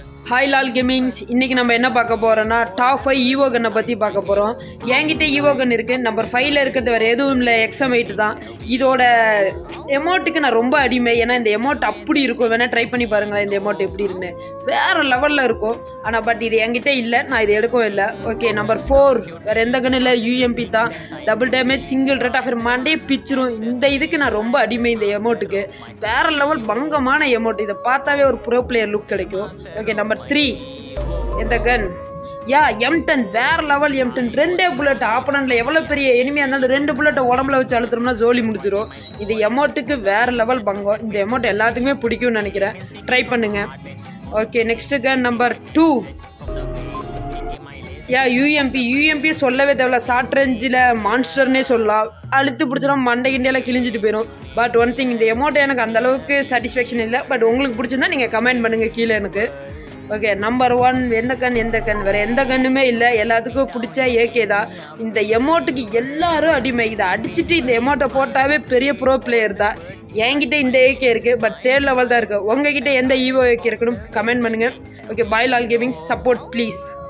hi Lal gamings இன்னைக்கு நம்ம என்ன பார்க்க போறோம்னா டாப் ஃபைவ் ஈவோ கன்னை பற்றி பார்க்க போகிறோம் என்கிட்ட ஈவோ கன் இருக்கு நம்பர் ஃபைவ்ல இருக்கிறது வேறு எதுவும் இல்லை எக்ஸம் எயிட் தான் இதோட எமௌண்ட்டுக்கு நான் ரொம்ப அடிமை ஏன்னா இந்த எமௌண்ட் அப்படி இருக்கும் வேணா ட்ரை பண்ணி பாருங்களேன் இந்த எமௌண்ட் எப்படி இருக்குன்னு வேற லெவலில் இருக்கும் ஆனால் பட் இது என்கிட்ட இல்லை நான் இது எடுக்கவும் இல்லை ஓகே நம்பர் ஃபோர் வேறு எந்த கன்னு இல்லை யூஎம்பி தான் double damage single rate of மண்டே பிச்சிரும் இந்த இதுக்கு நான் ரொம்ப அடிமை இந்த எமௌண்ட்டுக்கு வேற லெவல் பங்கமான எமௌண்ட் இதை பார்த்தாவே ஒரு ப்ரோ பிளேயர் லுக் கிடைக்கும் ஓகே நம்பர் த்ரீ இந்த கன் யா எம் டென் வேற லெவல் எம் டென் ரெண்டே புல்லட் ஆப்பனண்ட்ல எவ்வளோ பெரிய எனிமையாக இருந்தாலும் ரெண்டு புல்லட்டை உடம்புல வச்சு அழுத்துறோம்னா ஜோலி முடிச்சிடும் இது எமௌண்ட்டுக்கு வேற லெவல் பங்கம் இந்த எமௌண்ட் எல்லாத்துக்குமே பிடிக்கும்னு நினைக்கிறேன் ட்ரை பண்ணுங்க okay next gun number two யா யூஎம்பி யூஎம்பி சொல்லவே தேவையில்ல ஷார்ட் ரேஞ்சில் மான்ஸ்டர்னே சொல்லலாம் அழுத்து பிடிச்சினா மண்டை கிண்டியெல்லாம் கிழிஞ்சிட்டு போயிடும் பட் ஒன் திங் இந்த எமௌண்ட் எனக்கு அந்த அளவுக்கு சாட்டிஸ்ஃபேக்ஷன் இல்லை பட் உங்களுக்கு பிடிச்சிருந்தா நீங்கள் கமெண்ட் பண்ணுங்கள் கீழே எனக்கு ஓகே நம்பர் ஒன் எந்த கன் எந்த கன் வேறு எந்த கன்னுமே இல்லை எல்லாத்துக்கும் பிடிச்ச ஏகே தான் இந்த எமௌண்ட்டுக்கு எல்லாரும் அடிமை இதை அடிச்சுட்டு இந்த எமௌண்ட்டை போட்டாவே பெரிய ப்ரோ பிளேயர் தான் என்கிட்ட இந்த ஏகே இருக்குது பட் தேர்ட் லெவல் தான் இருக்குது உங்ககிட்ட எந்த ஈவோ ஏகே இருக்குன்னு கமெண்ட் பண்ணுங்கள் okay bye Lal gaming support please